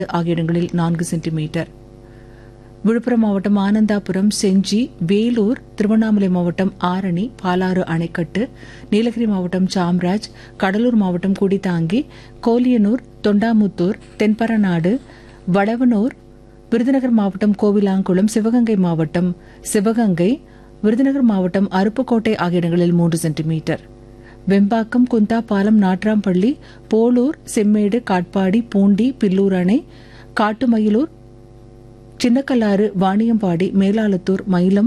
ஆகிய இடங்களில் நான்கு சென்டிமீட்டர் விழுப்புரம் மாவட்டம் ஆனந்தாபுரம் செஞ்சி வேலூர் திருவண்ணாமலை மாவட்டம் ஆரணி பாலாறு அணைக்கட்டு நீலகிரி மாவட்டம் சாம்ராஜ் கடலூர் மாவட்டம் குடிதாங்கி கோலியனூர் தொண்டாமுத்தூர் தென்பரநாடு வடவனூர் விருதுநகர் மாவட்டம் கோவிலாங்குளம் சிவகங்கை மாவட்டம் சிவகங்கை விருதுநகர் மாவட்டம் அருப்புக்கோட்டை ஆகிய இடங்களில் மூன்று சென்டிமீட்டர் வெம்பாக்கம் குந்தாபாலம் நாட்ராம்பள்ளி போலூர் செம்மேடு காட்பாடி பூண்டி பில்லூர் அணை காட்டுமயிலூர் சின்னக்கல்லாறு வாணியம்பாடி மேலாளத்தூர் மயிலம்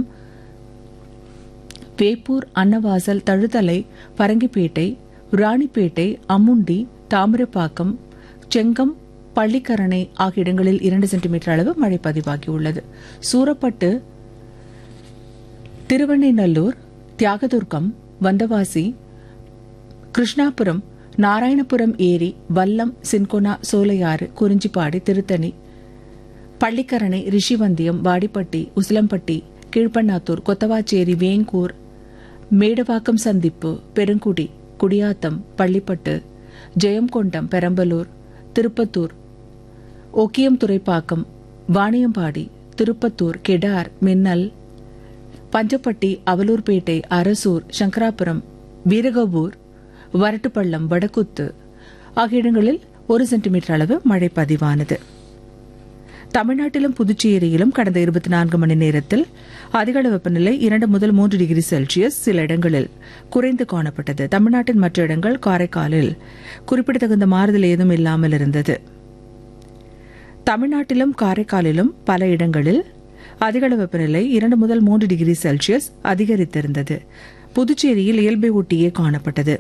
வேப்பூர் அன்னவாசல் தழுதலை பரங்கிப்பேட்டை ராணிப்பேட்டை அம்முண்டி தாமிரப்பாக்கம் செங்கம் பள்ளிக்கரணை ஆகிய இடங்களில் இரண்டு சென்டிமீட்டர் அளவு மழை பதிவாகியுள்ளது சூரப்பட்டு திருவண்ணைநல்லூர் தியாகதுர்கம் வந்தவாசி கிருஷ்ணாபுரம் நாராயணபுரம் ஏரி வல்லம் சின்கொனா சோலையாறு குறிஞ்சிப்பாடி திருத்தணி பள்ளிக்கரணை ரிஷிவந்தியம் வாடிப்பட்டி உசிலம்பட்டி கீழ்பண்ணாத்தூர் கொத்தவாச்சேரி வேங்கூர் மேடவாக்கம் சந்திப்பு பெருங்குடி குடியாத்தம் பள்ளிப்பட்டு ஜெயங்கொண்டம் பெரம்பலூர் திருப்பத்தூர் ஒக்கியம் துறைப்பாக்கம் வாணியம்பாடி திருப்பத்தூர் கெடார் மின்னல் பஞ்சப்பட்டி அவலூர்பேட்டை அரசூர் சங்கராபுரம் வீரகபூர் வரட்டுப்பள்ளம் வடக்குத்து ஆகிய இடங்களில் ஒரு சென்டிமீட்டர் அளவு மழை பதிவானது தமிழ்நாட்டிலும் புதுச்சேரியிலும் கடந்த இருபத்தி நான்கு மணி நேரத்தில் அதிகளவு வெப்பநிலை இரண்டு முதல் மூன்று டிகிரி செல்சியஸ் சில இடங்களில் குறைந்து காணப்பட்டது தமிழ்நாட்டின் மற்ற இடங்கள் காரைக்காலில் குறிப்பிடத்தகுந்த மாறுதல் ஏதும் இல்லாமல் இருந்தது தமிழ்நாட்டிலும் காரைக்காலிலும் பல இடங்களில் அதிகளவு வெப்பநிலை இரண்டு முதல் மூன்று டிகிரி செல்சியஸ் அதிகரித்திருந்தது புதுச்சேரியில் இயல்பை ஒட்டியே காணப்பட்டது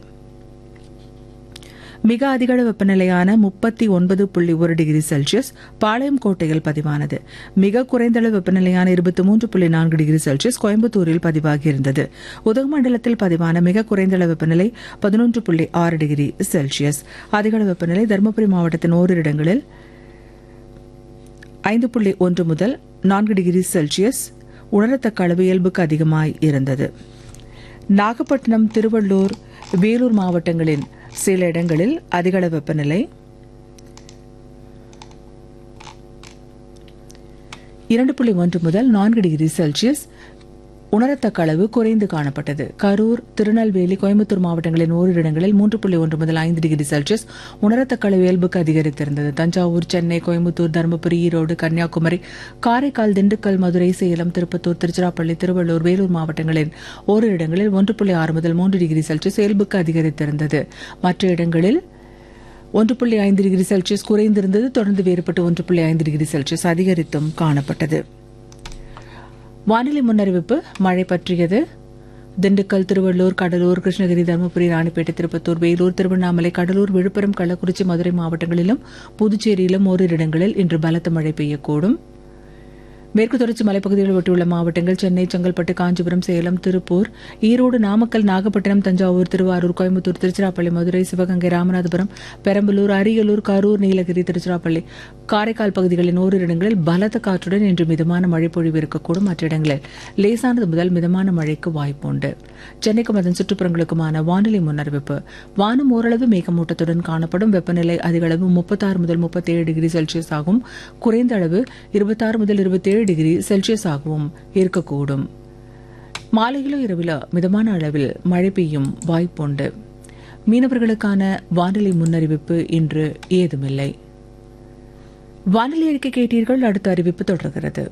மிக அதிகள வெப்பநிலையான முப்பத்தி ஒன்பது புள்ளி ஒரு டிகிரி செல்சியஸ் பாளையம் கோட்டையில் பதிவானது மிக குறைந்த அளவு வெப்பநிலையான இருபத்தி மூன்று புள்ளி நான்கு டிகிரி செல்சியஸ் கோயம்புத்தூரில் பதிவாகியிருந்தது உதகமண்டலத்தில் பதிவான மிக குறைந்த அளவு வெப்பநிலை பதினொன்று புள்ளி ஆறு டிகிரி செல்சியஸ் அதிகள வெப்பநிலை தருமபுரி மாவட்டத்தின் ஓரிரு இடங்களில் ஐந்து புள்ளி ஒன்று முதல் நான்கு டிகிரி செல்சியஸ் உணரத்தக்க அளவு இயல்புக்கு அதிகமாய் இருந்தது நாகப்பட்டினம் திருவள்ளூர் வேலூர் மாவட்டங்களின் சில இடங்களில் அதிகள வெப்பநிலை இரண்டு புள்ளி ஒன்று முதல் நான்கு டிகிரி செல்சியஸ் உணரத்தக்க அளவு குறைந்து காணப்பட்டது கரூர் திருநெல்வேலி கோயம்புத்தூர் மாவட்டங்களின் ஓரிரு இடங்களில் மூன்று புள்ளி ஒன்று முதல் ஐந்து டிகிரி செல்சியஸ் உணரத்தக்க அளவு இயல்புக்கு அதிகரித்திருந்தது தஞ்சாவூர் சென்னை கோயம்புத்தூர் தருமபுரி ஈரோடு கன்னியாகுமரி காரைக்கால் திண்டுக்கல் மதுரை சேலம் திருப்பத்தூர் திருச்சிராப்பள்ளி திருவள்ளூர் வேலூர் மாவட்டங்களின் ஓரிரு இடங்களில் ஒன்று புள்ளி ஆறு முதல் மூன்று டிகிரி செல்சியஸ் இயல்புக்கு அதிகரித்திருந்தது மற்ற இடங்களில் ஒன்று புள்ளி ஐந்து டிகிரி செல்சியஸ் குறைந்திருந்தது தொடர்ந்து வேறுபட்டு ஒன்று புள்ளி ஐந்து டிகிரி செல்சியஸ் அதிகரித்தும் காணப்பட்டது வானிலை முன்னறிவிப்பு மழை பற்றியது திண்டுக்கல் திருவள்ளூர் கடலூர் கிருஷ்ணகிரி தருமபுரி ராணிப்பேட்டை திருப்பத்தூர் வேலூர் திருவண்ணாமலை கடலூர் விழுப்புரம் கள்ளக்குறிச்சி மதுரை மாவட்டங்களிலும் புதுச்சேரியிலும் ஓரிரு இடங்களில் இன்று பலத்த மழை பெய்யக்கூடும் மேற்கு தொடர்ச்சி மலைப்பகுதிகளை ஒட்டியுள்ள மாவட்டங்கள் சென்னை செங்கல்பட்டு காஞ்சிபுரம் சேலம் திருப்பூர் ஈரோடு நாமக்கல் நாகப்பட்டினம் தஞ்சாவூர் திருவாரூர் கோயம்புத்தூர் திருச்சிராப்பள்ளி மதுரை சிவகங்கை ராமநாதபுரம் பெரம்பலூர் அரியலூர் கரூர் நீலகிரி திருச்சிராப்பள்ளி காரைக்கால் பகுதிகளின் ஓரிரு இடங்களில் பலத்த காற்றுடன் இன்று மிதமான மழை பொழிவு இருக்கக்கூடும் மற்ற இடங்களில் லேசானது முதல் மிதமான மழைக்கு வாய்ப்புண்டு சென்னைக்கும் அதன் சுற்றுப்புறங்களுக்குமான வானிலை முன்னறிவிப்பு வானம் ஓரளவு மேகமூட்டத்துடன் காணப்படும் வெப்பநிலை அதிகளவு முப்பத்தாறு முதல் முப்பத்தேழு டிகிரி செல்சியஸ் ஆகும் குறைந்த அளவு இருபத்தாறு முதல் இருபத்தேழு டிகிரி செல்சியஸ் ஆகவும் இருக்கக்கூடும் மாலையிலோ இரவிலோ மிதமான அளவில் மழை பெய்யும் வாய்ப்புண்டு மீனவர்களுக்கான வானிலை முன்னறிவிப்பு இன்று ஏதுமில்லை வானிலை அறிக்கை கேட்டீர்கள் அடுத்த அறிவிப்பு தொடர்கிறது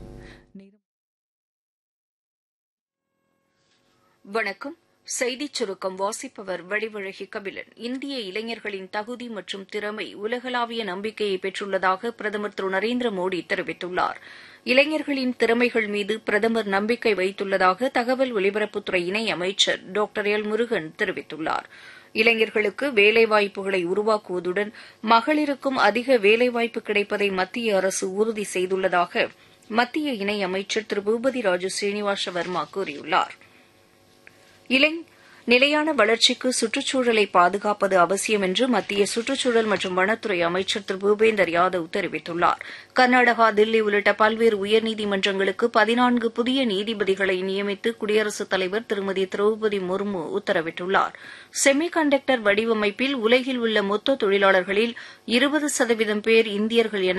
வணக்கம் செய்திச் சுருக்கம் வாசிப்பவர் வடிவழகி கபிலன் இந்திய இளைஞர்களின் தகுதி மற்றும் திறமை உலகளாவிய நம்பிக்கையை பெற்றுள்ளதாக பிரதமர் திரு நரேந்திர மோடி தெரிவித்துள்ளார் இளைஞர்களின் திறமைகள் மீது பிரதமர் நம்பிக்கை வைத்துள்ளதாக தகவல் ஒலிபரப்புத்துறை இணை அமைச்சர் டாக்டர் எல் முருகன் தெரிவித்துள்ளார் இளைஞர்களுக்கு வேலைவாய்ப்புகளை உருவாக்குவதுடன் மகளிருக்கும் அதிக வேலைவாய்ப்பு கிடைப்பதை மத்திய அரசு உறுதி செய்துள்ளதாக மத்திய இணை அமைச்சர் திரு பூபதி ராஜு ஸ்ரீனிவாச வர்மா கூறியுள்ளார் நிலையான வளர்ச்சிக்கு சுற்றுச்சூழலை பாதுகாப்பது அவசியம் என்று மத்திய சுற்றுச்சூழல் மற்றும் வனத்துறை அமைச்சர் திரு பூபேந்தர் யாதவ் தெரிவித்துள்ளார் கர்நாடகா தில்லி உள்ளிட்ட பல்வேறு உயர்நீதிமன்றங்களுக்கு பதினான்கு புதிய நீதிபதிகளை நியமித்து குடியரசுத் தலைவர் திருமதி திரௌபதி முர்மு உத்தரவிட்டுள்ளார் செமி கண்டக்டர் வடிவமைப்பில் உலகில் உள்ள மொத்த தொழிலாளர்களில் இருபது சதவீதம் பேர் இந்தியர்கள் என